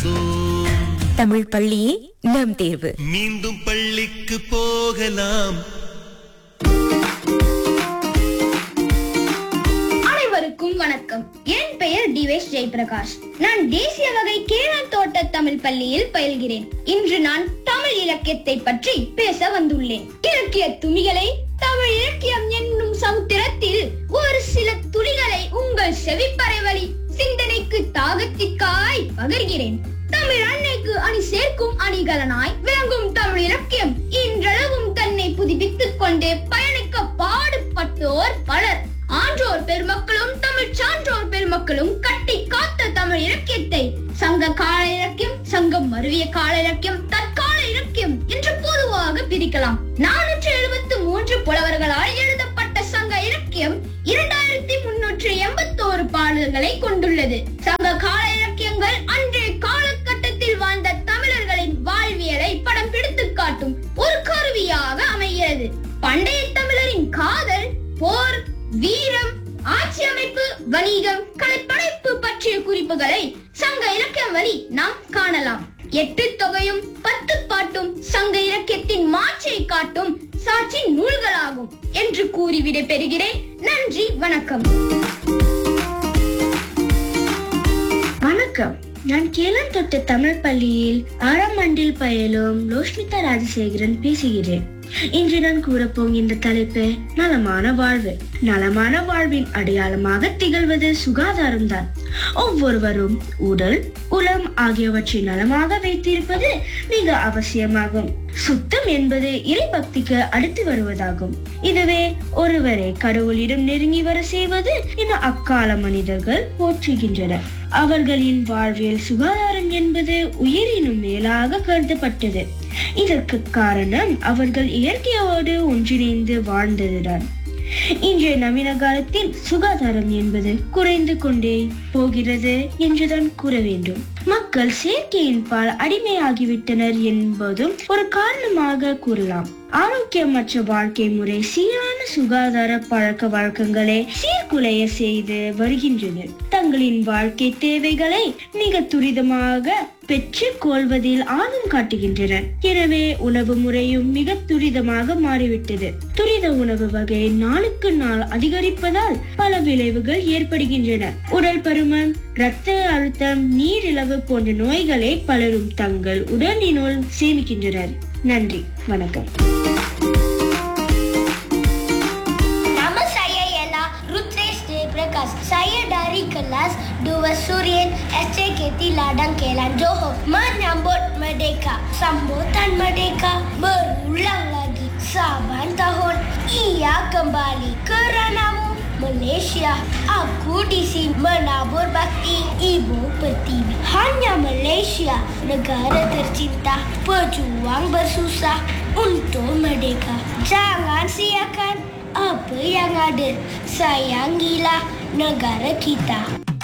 பேசும் தமிழ் பள்ளியே நம் தேர்வு மீண்டும் பள்ளிக்கு போகலாம் அனைவருக்கும் வணக்கம் என் பெயர் டிவேஷ் ஜெயபிரகாஷ் நான் தேசிய வகை கேரள் தோட்ட தமிழ் பள்ளியில் பயில்கிறேன் இன்று நான் தமிழ் இலக்கியத்தை பற்றி பேச வந்துள்ளேன் இலக்கிய துணிகளை தமிழ் இலக்கியம் என்னும் சமுத்திரத்தில் ஒரு சில துளிகளை உங்கள் செவிப்பறை வழி சிந்தனைக்கு தாகத்திற்காய் பகர்கிறேன் தமிழ் அன்னைக்கு அணி சேர்க்கும் அணிகலனாய் விளங்கும் தமிழ் இலக்கியம் இன்றளவும் தன்னை புதுப்பித்துக் கொண்டு பயணிக்க பாடுபட்டோர் பலர் ஆன்றோர் பெருமக்களும் தமிழ் சான்றோர் பெருமக்களும் கட்டி காத்த தமிழ் இலக்கியத்தை சங்க கால இலக்கியம் சங்கம் மருவிய கால இலக்கியம் தற்கால இலக்கியம் என்று பொதுவாக பிரிக்கலாம் நானூற்று எழுபத்து மூன்று புலவர்களால் எழுதப்பட்ட சங்க இலக்கியம் இரண்டாயிரத்தி முன்னூற்று எண்பத்தோரு பாடல்களை கொண்டுள்ளது சங்க கால இலக்கியங்கள் அன்றைய காலகட்டத்தில் வாழ்ந்த தமிழர்களின் வாழ்வியலை படம் பிடித்து காட்டும் ஒரு கருவியாக அமைகிறது பண்டைய தமிழரின் காதல் போர் வீரம் ஆட்சி அமைப்பு வணிகம் கலைப்படைப்பு பற்றிய குறிப்புகளை சங்க இலக்கியம் வழி நாம் காணலாம் எட்டு தொகையும் பத்து பாட்டும் சங்க இலக்கியத்தின் மாட்சியை காட்டும் சாட்சி நூல்களாகும் என்று கூறி விடை பெறுகிறேன் நன்றி வணக்கம் வணக்கம் நான் கேளம் தொட்ட தமிழ் பள்ளியில் ஆறாம் ஆண்டில் பயிலும் லோஷ்மிதா ராஜசேகரன் பேசுகிறேன் இன்று நான் கூறப்போகின்ற தலைப்பு நலமான வாழ்வு நலமான வாழ்வின் அடையாளமாக திகழ்வது சுகாதாரம்தான் ஒவ்வொருவரும் உடல் உளம் ஆகியவற்றை நலமாக வைத்திருப்பது மிக அவசியமாகும் சுத்தம் என்பது இறை பக்திக்கு அடுத்து வருவதாகும் இதுவே ஒருவரை கடவுளிடம் நெருங்கி வர செய்வது என அக்கால மனிதர்கள் போற்றுகின்றனர் அவர்களின் வாழ்வியல் சுகாதாரம் என்பது உயிரினும் மேலாக கருதப்பட்டது இதற்கு காரணம் அவர்கள் இயற்கையோடு ஒன்றிணைந்து வாழ்ந்ததுதான் இன்றைய நவீன காலத்தில் சுகாதாரம் என்பது குறைந்து கொண்டே போகிறது என்றுதான் கூற வேண்டும் மக்கள் செயற்கையின் பால் அடிமையாகிவிட்டனர் என்பதும் ஒரு காரணமாக கூறலாம் ஆரோக்கியமற்ற வாழ்க்கை முறை சீரான சுகாதார பழக்க வழக்கங்களை சீர்குலைய செய்து வருகின்றனர் தங்களின் வாழ்க்கை தேவைகளை மிக துரிதமாக பெற்றுக் கொள்வதில் ஆர்வம் காட்டுகின்றனர் எனவே உணவு முறையும் மிக துரிதமாக மாறிவிட்டது துரித உணவு வகை நாளுக்கு நாள் அதிகரிப்பதால் பல விளைவுகள் ஏற்படுகின்றன உடல் பருமன் இரத்த அழுத்தம் நீரிழிவு போன்ற நோய்களை பலரும் தங்கள் உடலினுள் சேமிக்கின்றனர் நன்றி வணக்கம் Nama saya ialah Rutresh Jayprakash. Saya dari kelas 2 Suryan SJKT Ladang Kelan Johor. Menyambut Merdeka. Sambutan Merdeka berulang lagi. Saban tahun ia kembali keranamu Malaysia. Aku di sini menabur bakti ibu pertiwi. Hanya Malaysia, negara tercinta, pejuang bersusah untuk merdeka. Jangan siakan apa yang ada. Sayangilah negara kita.